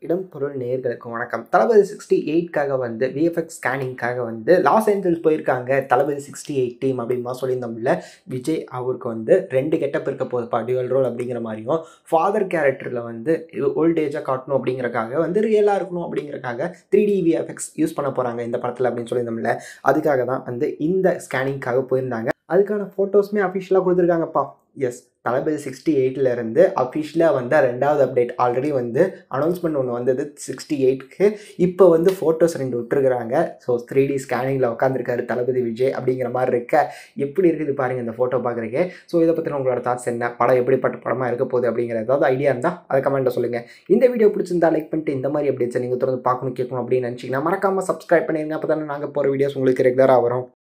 இடம் பொருள் நேர்களுக்கு வணக்கம் தளபதி சிக்ஸ்டி எயிட்காக வந்து விஎஃப்எக்ஸ் ஸ்கேனிங்காக வந்து லாஸ் ஏஞ்சல்ஸ் போயிருக்காங்க தளபதி சிக்ஸ்டி எயிட் டீம் அப்படின்னு சொல்லியிருந்தோம்ல விஜய் அவருக்கு வந்து ரெண்டு கெட்டப் இருக்க போகுதுப்பா டியூவல் ரோல் அப்படிங்கிற மாதிரியும் ஃபாதர் கேரக்டரில் வந்து ஓல்டேஜாக காட்டணும் அப்படிங்கிறக்காக வந்து ரியலாக இருக்கணும் அப்படிங்கிறக்காக த்ரீ டி விஎஃப்எக்ஸ் யூஸ் பண்ண போகிறாங்க இந்த படத்தில் அப்படின்னு சொல்லியிருந்தோம்ல அதுக்காக தான் வந்து இந்த ஸ்கேனிங்காக போயிருந்தாங்க அதுக்கான ஃபோட்டோஸுமே அஃபிஷியலாக கொடுத்துருக்காங்கப்பா எஸ் தளபதி சிக்ஸ்டி எயிட்லேருந்து அஃபிஷியலாக வந்த ரெண்டாவது அப்டேட் ஆல்ரெடி வந்து அனௌன்ஸ்மெண்ட் ஒன்று வந்தது சிக்ஸ்டி எயிட்க்கு இப்போ வந்து ஃபோட்டோஸ் ரெண்டு விட்டுருக்குறாங்க ஸோ த்ரீ டி ஸ்கேனிங்கில் உட்காந்துருக்காரு தளபதி விஜய் அப்படிங்கிற மாதிரி இருக்க எப்படி இருக்குது பாருங்கள் இந்த ஃபோட்டோ பார்க்குறீங்க ஸோ இதை பற்றின உங்களோட தாட்ஸ் என்ன படம் எப்படிப்பட்ட படமாக இருக்க போகுது அப்படிங்கிற ஏதாவது ஐடியா இருந்தால் அதை கமெண்ட்டில் சொல்லுங்கள் இந்த வீடியோ பிடிச்சிருந்தா லைக் பண்ணிட்டு இந்த மாதிரி அப்டேட்ஸை நீங்கள் தொடர்ந்து பார்க்கணும் கேட்கணும் அப்படின்னு நினச்சிங்கன்னா மறக்காமல் சப்ஸ்கிரைப் பண்ணிடுங்க அப்போ தானே நாங்கள் போகிற வீடியோஸ் உங்களுக்கு ரெகுலராக வரும்